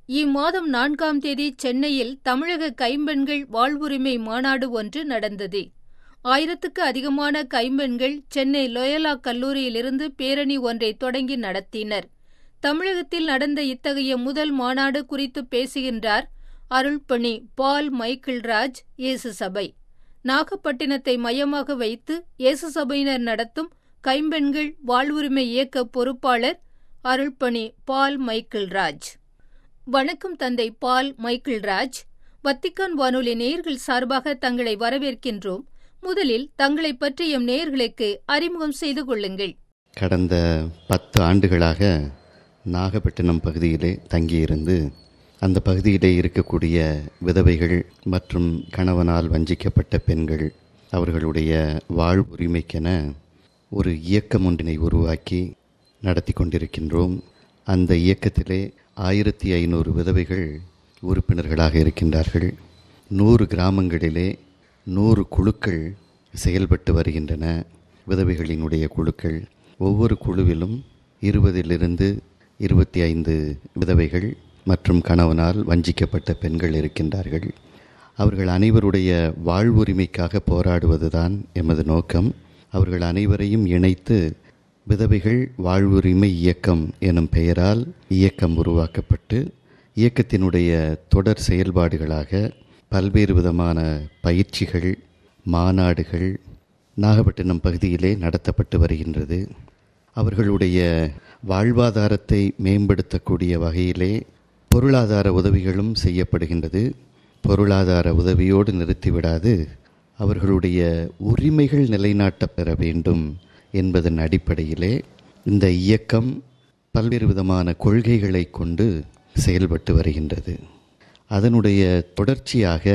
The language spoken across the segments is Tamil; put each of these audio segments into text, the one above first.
இம்மாதம் நான்காம் தேதி சென்னையில் தமிழக கைம்பெண்கள் வாழ்வுரிமை மாநாடு ஒன்று நடந்தது ஆயிரத்துக்கு அதிகமான கைம்பெண்கள் சென்னை லொயலா கல்லூரியிலிருந்து பேரணி ஒன்றை தொடங்கி நடத்தினர் தமிழகத்தில் நடந்த இத்தகைய முதல் மாநாடு குறித்து பேசுகின்றார் அருள்பணி பால் மைக்கேல் ராஜ் இயேசு சபை நாகப்பட்டினத்தை மையமாக வைத்து இயேசு சபையினர் நடத்தும் கைம்பெண்கள் வாழ்வுரிமை இயக்க பொறுப்பாளர் அருள்பணி பால் மைக்கேல் ராஜ் வணக்கம் தந்தை பால் மைக்கேல் ராஜ் வத்திக்கான் வானொலி நேயர்கள் சார்பாக தங்களை வரவேற்கின்றோம் முதலில் தங்களை பற்றி எம் நேயர்களுக்கு அறிமுகம் செய்து கொள்ளுங்கள் கடந்த பத்து ஆண்டுகளாக நாகப்பட்டினம் பகுதியிலே தங்கியிருந்து அந்த பகுதியிலே இருக்கக்கூடிய விதவைகள் மற்றும் கணவனால் வஞ்சிக்கப்பட்ட பெண்கள் அவர்களுடைய வாழ்வுரிமைக்கென ஒரு இயக்கம் ஒன்றினை உருவாக்கி நடத்தி கொண்டிருக்கின்றோம் அந்த இயக்கத்திலே ஆயிரத்தி ஐநூறு விதவைகள் உறுப்பினர்களாக இருக்கின்றார்கள் நூறு கிராமங்களிலே நூறு குழுக்கள் செயல்பட்டு வருகின்றன விதவைகளினுடைய குழுக்கள் ஒவ்வொரு குழுவிலும் இருபதிலிருந்து இருபத்தி ஐந்து விதவைகள் மற்றும் கணவனால் வஞ்சிக்கப்பட்ட பெண்கள் இருக்கின்றார்கள் அவர்கள் அனைவருடைய வாழ்வுரிமைக்காக போராடுவதுதான் எமது நோக்கம் அவர்கள் அனைவரையும் இணைத்து விதவைகள் வாழ்வுரிமை இயக்கம் எனும் பெயரால் இயக்கம் உருவாக்கப்பட்டு இயக்கத்தினுடைய தொடர் செயல்பாடுகளாக பல்வேறு விதமான பயிற்சிகள் மாநாடுகள் நாகப்பட்டினம் பகுதியிலே நடத்தப்பட்டு வருகின்றது அவர்களுடைய வாழ்வாதாரத்தை மேம்படுத்தக்கூடிய வகையிலே பொருளாதார உதவிகளும் செய்யப்படுகின்றது பொருளாதார உதவியோடு நிறுத்திவிடாது அவர்களுடைய உரிமைகள் நிலைநாட்டப்பெற வேண்டும் என்பதன் அடிப்படையிலே இந்த இயக்கம் பல்வேறு விதமான கொள்கைகளை கொண்டு செயல்பட்டு வருகின்றது அதனுடைய தொடர்ச்சியாக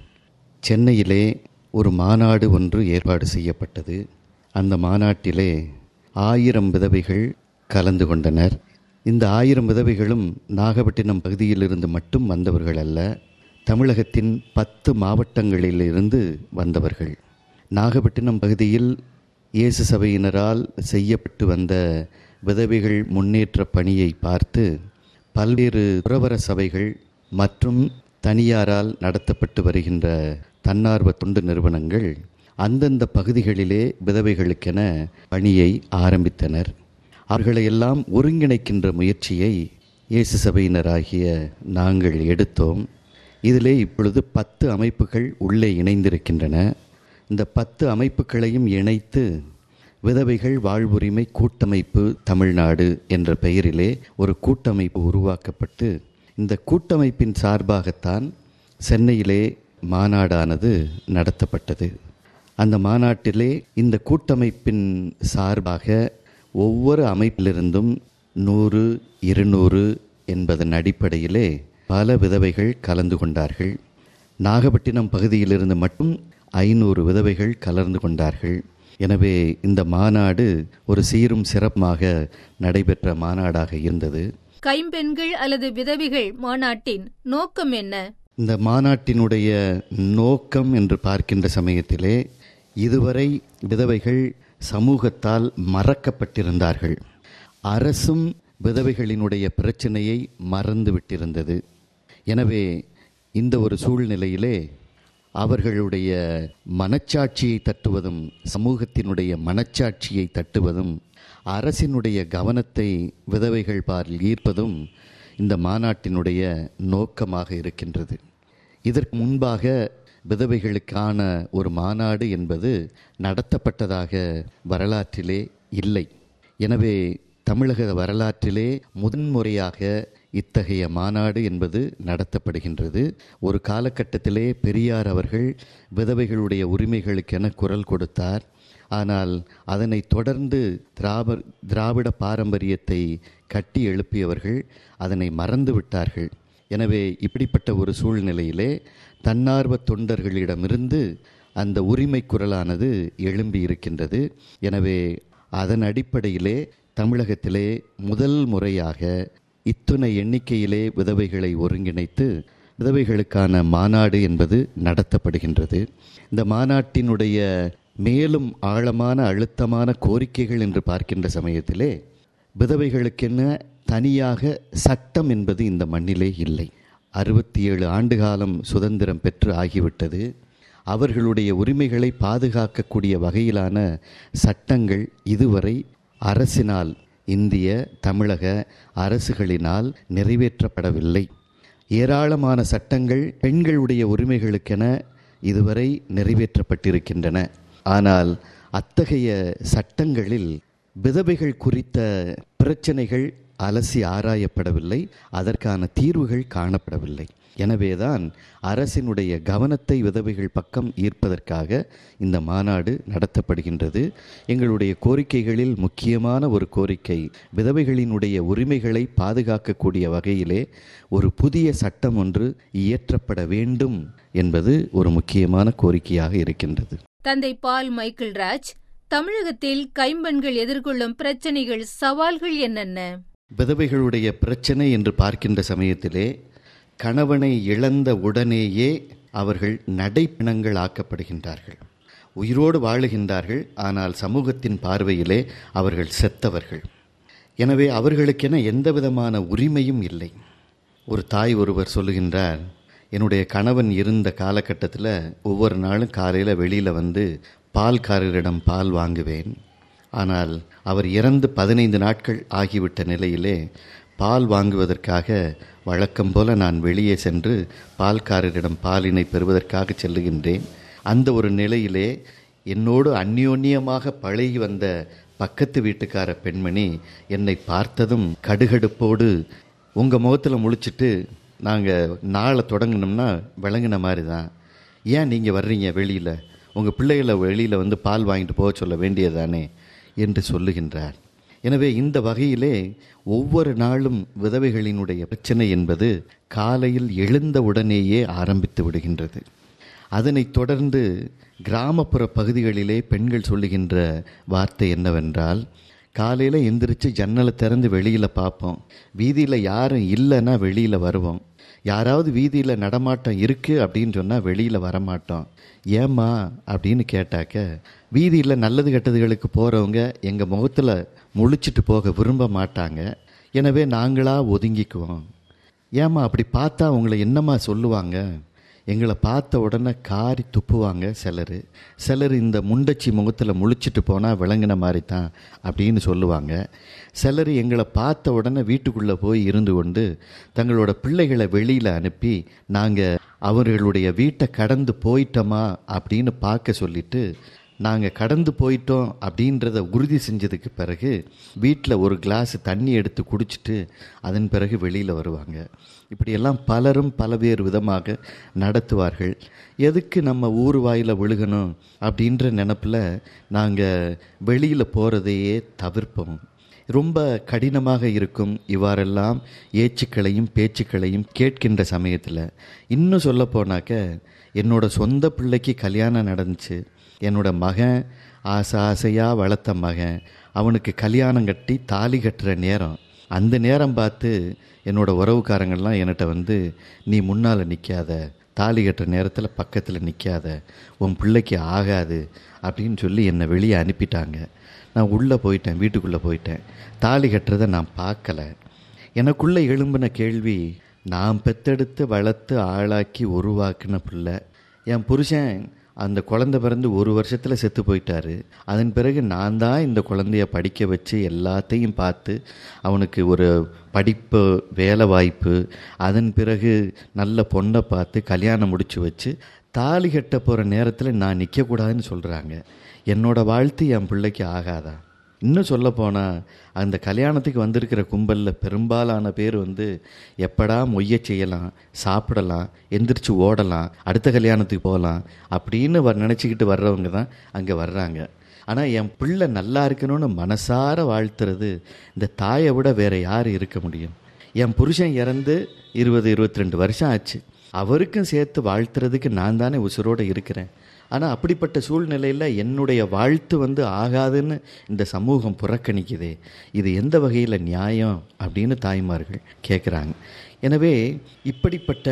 சென்னையிலே ஒரு மாநாடு ஒன்று ஏற்பாடு செய்யப்பட்டது அந்த மாநாட்டிலே ஆயிரம் விதவைகள் கலந்து கொண்டனர் இந்த ஆயிரம் விதவைகளும் நாகப்பட்டினம் பகுதியிலிருந்து மட்டும் வந்தவர்கள் அல்ல தமிழகத்தின் பத்து மாவட்டங்களிலிருந்து வந்தவர்கள் நாகப்பட்டினம் பகுதியில் இயேசு சபையினரால் செய்யப்பட்டு வந்த விதவைகள் முன்னேற்ற பணியை பார்த்து பல்வேறு துறவர சபைகள் மற்றும் தனியாரால் நடத்தப்பட்டு வருகின்ற தன்னார்வ தொண்டு நிறுவனங்கள் அந்தந்த பகுதிகளிலே விதவைகளுக்கென பணியை ஆரம்பித்தனர் அவர்களையெல்லாம் ஒருங்கிணைக்கின்ற முயற்சியை இயேசு சபையினராகிய நாங்கள் எடுத்தோம் இதிலே இப்பொழுது பத்து அமைப்புகள் உள்ளே இணைந்திருக்கின்றன இந்த பத்து அமைப்புகளையும் இணைத்து விதவைகள் வாழ்வுரிமை கூட்டமைப்பு தமிழ்நாடு என்ற பெயரிலே ஒரு கூட்டமைப்பு உருவாக்கப்பட்டு இந்த கூட்டமைப்பின் சார்பாகத்தான் சென்னையிலே மாநாடானது நடத்தப்பட்டது அந்த மாநாட்டிலே இந்த கூட்டமைப்பின் சார்பாக ஒவ்வொரு அமைப்பிலிருந்தும் நூறு இருநூறு என்பதன் அடிப்படையிலே பல விதவைகள் கலந்து கொண்டார்கள் நாகப்பட்டினம் பகுதியிலிருந்து மட்டும் ஐநூறு விதவைகள் கலந்து கொண்டார்கள் எனவே இந்த மாநாடு ஒரு சீரும் சிறப்புமாக நடைபெற்ற மாநாடாக இருந்தது கைம்பெண்கள் அல்லது விதவிகள் மாநாட்டின் நோக்கம் என்ன இந்த மாநாட்டினுடைய நோக்கம் என்று பார்க்கின்ற சமயத்திலே இதுவரை விதவைகள் சமூகத்தால் மறக்கப்பட்டிருந்தார்கள் அரசும் விதவைகளினுடைய பிரச்சனையை மறந்து விட்டிருந்தது எனவே இந்த ஒரு சூழ்நிலையிலே அவர்களுடைய மனச்சாட்சியை தட்டுவதும் சமூகத்தினுடைய மனச்சாட்சியை தட்டுவதும் அரசினுடைய கவனத்தை விதவைகள் பாரில் ஈர்ப்பதும் இந்த மாநாட்டினுடைய நோக்கமாக இருக்கின்றது இதற்கு முன்பாக விதவைகளுக்கான ஒரு மாநாடு என்பது நடத்தப்பட்டதாக வரலாற்றிலே இல்லை எனவே தமிழக வரலாற்றிலே முதன்முறையாக இத்தகைய மாநாடு என்பது நடத்தப்படுகின்றது ஒரு காலகட்டத்திலே பெரியார் அவர்கள் விதவைகளுடைய உரிமைகளுக்கென குரல் கொடுத்தார் ஆனால் அதனை தொடர்ந்து திராப திராவிட பாரம்பரியத்தை கட்டி எழுப்பியவர்கள் அதனை மறந்து விட்டார்கள் எனவே இப்படிப்பட்ட ஒரு சூழ்நிலையிலே தன்னார்வ தொண்டர்களிடமிருந்து அந்த உரிமை குரலானது எழும்பி இருக்கின்றது எனவே அதன் அடிப்படையிலே தமிழகத்திலே முதல் முறையாக இத்துணை எண்ணிக்கையிலே விதவைகளை ஒருங்கிணைத்து விதவைகளுக்கான மாநாடு என்பது நடத்தப்படுகின்றது இந்த மாநாட்டினுடைய மேலும் ஆழமான அழுத்தமான கோரிக்கைகள் என்று பார்க்கின்ற சமயத்திலே விதவைகளுக்கென்ன தனியாக சட்டம் என்பது இந்த மண்ணிலே இல்லை அறுபத்தி ஏழு ஆண்டு காலம் சுதந்திரம் பெற்று ஆகிவிட்டது அவர்களுடைய உரிமைகளை பாதுகாக்கக்கூடிய வகையிலான சட்டங்கள் இதுவரை அரசினால் இந்திய தமிழக அரசுகளினால் நிறைவேற்றப்படவில்லை ஏராளமான சட்டங்கள் பெண்களுடைய உரிமைகளுக்கென இதுவரை நிறைவேற்றப்பட்டிருக்கின்றன ஆனால் அத்தகைய சட்டங்களில் விதவைகள் குறித்த பிரச்சனைகள் அலசி ஆராயப்படவில்லை அதற்கான தீர்வுகள் காணப்படவில்லை எனவேதான் அரசினுடைய கவனத்தை விதவைகள் பக்கம் ஈர்ப்பதற்காக இந்த மாநாடு நடத்தப்படுகின்றது எங்களுடைய கோரிக்கைகளில் முக்கியமான ஒரு கோரிக்கை விதவைகளினுடைய உரிமைகளை பாதுகாக்கக்கூடிய வகையிலே ஒரு புதிய சட்டம் ஒன்று இயற்றப்பட வேண்டும் என்பது ஒரு முக்கியமான கோரிக்கையாக இருக்கின்றது தந்தை பால் மைக்கேல் ராஜ் தமிழகத்தில் கைம்பெண்கள் எதிர்கொள்ளும் பிரச்சனைகள் சவால்கள் என்னென்ன விதவைகளுடைய பிரச்சனை என்று பார்க்கின்ற சமயத்திலே கணவனை இழந்த உடனேயே அவர்கள் நடைப்பிணங்கள் ஆக்கப்படுகின்றார்கள் உயிரோடு வாழுகின்றார்கள் ஆனால் சமூகத்தின் பார்வையிலே அவர்கள் செத்தவர்கள் எனவே அவர்களுக்கென எந்த விதமான உரிமையும் இல்லை ஒரு தாய் ஒருவர் சொல்லுகின்றார் என்னுடைய கணவன் இருந்த காலகட்டத்தில் ஒவ்வொரு நாளும் காலையில் வெளியில் வந்து பால்காரரிடம் பால் வாங்குவேன் ஆனால் அவர் இறந்து பதினைந்து நாட்கள் ஆகிவிட்ட நிலையிலே பால் வாங்குவதற்காக வழக்கம் போல நான் வெளியே சென்று பால்காரரிடம் பாலினை பெறுவதற்காக செல்லுகின்றேன் அந்த ஒரு நிலையிலே என்னோடு அந்யோன்யமாக பழகி வந்த பக்கத்து வீட்டுக்கார பெண்மணி என்னை பார்த்ததும் கடுகடுப்போடு உங்கள் முகத்தில் முழிச்சிட்டு நாங்கள் நாளை தொடங்கணும்னா விளங்கின மாதிரி தான் ஏன் நீங்கள் வர்றீங்க வெளியில் உங்கள் பிள்ளைகளை வெளியில் வந்து பால் வாங்கிட்டு போக சொல்ல வேண்டியதானே என்று சொல்லுகின்றார் எனவே இந்த வகையிலே ஒவ்வொரு நாளும் விதவைகளினுடைய பிரச்சனை என்பது காலையில் எழுந்த உடனேயே ஆரம்பித்து விடுகின்றது அதனைத் தொடர்ந்து கிராமப்புற பகுதிகளிலே பெண்கள் சொல்லுகின்ற வார்த்தை என்னவென்றால் காலையில் எந்திரிச்சு ஜன்னலை திறந்து வெளியில் பார்ப்போம் வீதியில் யாரும் இல்லைன்னா வெளியில் வருவோம் யாராவது வீதியில் நடமாட்டம் இருக்குது அப்படின்னு சொன்னால் வெளியில் வரமாட்டோம் ஏம்மா அப்படின்னு கேட்டாக்க வீதியில் நல்லது கெட்டதுகளுக்கு போகிறவங்க எங்கள் முகத்தில் முழிச்சிட்டு போக விரும்ப மாட்டாங்க எனவே நாங்களாக ஒதுங்கிக்குவோம் ஏம்மா அப்படி பார்த்தா உங்களை என்னம்மா சொல்லுவாங்க எங்களை பார்த்த உடனே காரி துப்புவாங்க சிலர் சிலர் இந்த முண்டச்சி முகத்தில் முழிச்சிட்டு போனால் விளங்கின மாதிரி தான் அப்படின்னு சொல்லுவாங்க சிலர் எங்களை பார்த்த உடனே வீட்டுக்குள்ளே போய் இருந்து கொண்டு தங்களோட பிள்ளைகளை வெளியில் அனுப்பி நாங்கள் அவர்களுடைய வீட்டை கடந்து போயிட்டோமா அப்படின்னு பார்க்க சொல்லிட்டு நாங்கள் கடந்து போயிட்டோம் அப்படின்றத உறுதி செஞ்சதுக்கு பிறகு வீட்டில் ஒரு கிளாஸ் தண்ணி எடுத்து குடிச்சிட்டு அதன் பிறகு வெளியில் வருவாங்க இப்படியெல்லாம் பலரும் பலவேறு விதமாக நடத்துவார்கள் எதுக்கு நம்ம ஊர் வாயில் விழுகணும் அப்படின்ற நினப்பில் நாங்கள் வெளியில் போகிறதையே தவிர்ப்போம் ரொம்ப கடினமாக இருக்கும் இவ்வாறெல்லாம் ஏச்சுக்களையும் பேச்சுக்களையும் கேட்கின்ற சமயத்தில் இன்னும் சொல்ல போனாக்க என்னோட சொந்த பிள்ளைக்கு கல்யாணம் நடந்துச்சு என்னோட மகன் ஆசை ஆசையாக வளர்த்த மகன் அவனுக்கு கல்யாணம் கட்டி தாலி கட்டுற நேரம் அந்த நேரம் பார்த்து என்னோட உறவுக்காரங்கள்லாம் என்கிட்ட வந்து நீ முன்னால் நிற்காத தாலி கட்டுற நேரத்தில் பக்கத்தில் நிற்காத உன் பிள்ளைக்கு ஆகாது அப்படின்னு சொல்லி என்னை வெளியே அனுப்பிட்டாங்க நான் உள்ளே போயிட்டேன் வீட்டுக்குள்ளே போயிட்டேன் தாலி கட்டுறதை நான் பார்க்கல எனக்குள்ளே எழும்பின கேள்வி நான் பெத்தெடுத்து வளர்த்து ஆளாக்கி உருவாக்கின பிள்ளை என் புருஷன் அந்த குழந்தை பிறந்து ஒரு வருஷத்தில் செத்து போயிட்டாரு அதன் பிறகு நான் தான் இந்த குழந்தைய படிக்க வச்சு எல்லாத்தையும் பார்த்து அவனுக்கு ஒரு படிப்பு வேலை வாய்ப்பு அதன் பிறகு நல்ல பொண்ணை பார்த்து கல்யாணம் முடிச்சு வச்சு தாலி கட்ட போகிற நேரத்தில் நான் நிற்கக்கூடாதுன்னு சொல்கிறாங்க என்னோட வாழ்த்து என் பிள்ளைக்கு ஆகாதா இன்னும் சொல்ல போனால் அந்த கல்யாணத்துக்கு வந்திருக்கிற கும்பலில் பெரும்பாலான பேர் வந்து எப்படா மொய்ய செய்யலாம் சாப்பிடலாம் எந்திரிச்சு ஓடலாம் அடுத்த கல்யாணத்துக்கு போகலாம் அப்படின்னு வ நினச்சிக்கிட்டு வர்றவங்க தான் அங்கே வர்றாங்க ஆனால் என் பிள்ளை நல்லா இருக்கணும்னு மனசார வாழ்த்துறது இந்த தாயை விட வேற யார் இருக்க முடியும் என் புருஷன் இறந்து இருபது இருபத்தி ரெண்டு வருஷம் ஆச்சு அவருக்கும் சேர்த்து வாழ்த்துறதுக்கு நான் தானே உசுரோடு இருக்கிறேன் ஆனால் அப்படிப்பட்ட சூழ்நிலையில் என்னுடைய வாழ்த்து வந்து ஆகாதுன்னு இந்த சமூகம் புறக்கணிக்குதே இது எந்த வகையில் நியாயம் அப்படின்னு தாய்மார்கள் கேட்குறாங்க எனவே இப்படிப்பட்ட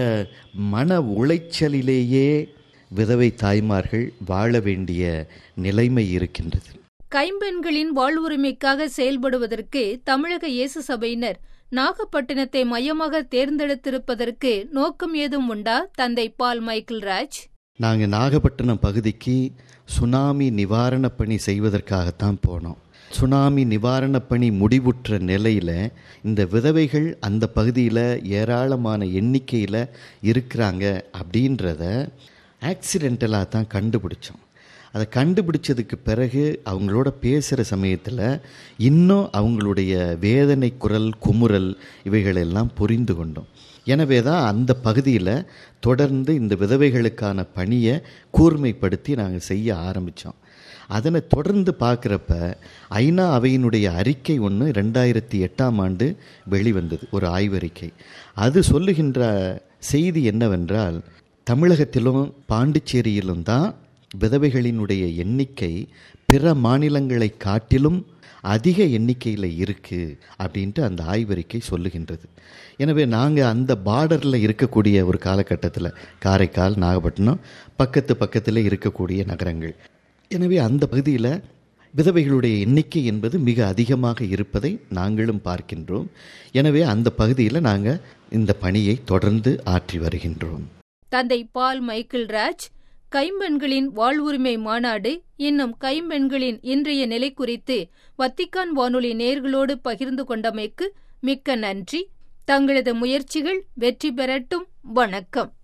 மன உளைச்சலிலேயே விதவை தாய்மார்கள் வாழ வேண்டிய நிலைமை இருக்கின்றது கைம்பெண்களின் வாழ்வுரிமைக்காக செயல்படுவதற்கு தமிழக இயேசு சபையினர் நாகப்பட்டினத்தை மையமாக தேர்ந்தெடுத்திருப்பதற்கு நோக்கம் ஏதும் உண்டா தந்தை பால் மைக்கேல் ராஜ் நாங்கள் நாகப்பட்டினம் பகுதிக்கு சுனாமி நிவாரணப் பணி செய்வதற்காகத்தான் போனோம் சுனாமி நிவாரணப் பணி முடிவுற்ற நிலையில் இந்த விதவைகள் அந்த பகுதியில் ஏராளமான எண்ணிக்கையில் இருக்கிறாங்க அப்படின்றத ஆக்சிடென்டலாக தான் கண்டுபிடிச்சோம் அதை கண்டுபிடிச்சதுக்கு பிறகு அவங்களோட பேசுகிற சமயத்தில் இன்னும் அவங்களுடைய வேதனை குரல் குமுறல் இவைகளெல்லாம் புரிந்து கொண்டோம் எனவே தான் அந்த பகுதியில் தொடர்ந்து இந்த விதவைகளுக்கான பணியை கூர்மைப்படுத்தி நாங்கள் செய்ய ஆரம்பித்தோம் அதனை தொடர்ந்து பார்க்குறப்ப ஐநா அவையினுடைய அறிக்கை ஒன்று ரெண்டாயிரத்தி எட்டாம் ஆண்டு வெளிவந்தது ஒரு ஆய்வறிக்கை அது சொல்லுகின்ற செய்தி என்னவென்றால் தமிழகத்திலும் பாண்டிச்சேரியிலும் தான் விதவைகளினுடைய எண்ணிக்கை பிற மாநிலங்களை காட்டிலும் அதிக எண்ணிக்கையில் இருக்குது அப்படின்ட்டு அந்த ஆய்வறிக்கை சொல்லுகின்றது எனவே நாங்கள் அந்த பார்டரில் இருக்கக்கூடிய ஒரு காலகட்டத்தில் காரைக்கால் நாகப்பட்டினம் பக்கத்து பக்கத்தில் இருக்கக்கூடிய நகரங்கள் எனவே அந்த பகுதியில் விதவைகளுடைய எண்ணிக்கை என்பது மிக அதிகமாக இருப்பதை நாங்களும் பார்க்கின்றோம் எனவே அந்த பகுதியில் நாங்கள் இந்த பணியை தொடர்ந்து ஆற்றி வருகின்றோம் தந்தை பால் மைக்கேல் ராஜ் கைம்பெண்களின் வாழ்வுரிமை மாநாடு இன்னும் கைம்பெண்களின் இன்றைய நிலை குறித்து வத்திக்கான் வானொலி நேர்களோடு பகிர்ந்து கொண்டமைக்கு மிக்க நன்றி தங்களது முயற்சிகள் வெற்றி பெறட்டும் வணக்கம்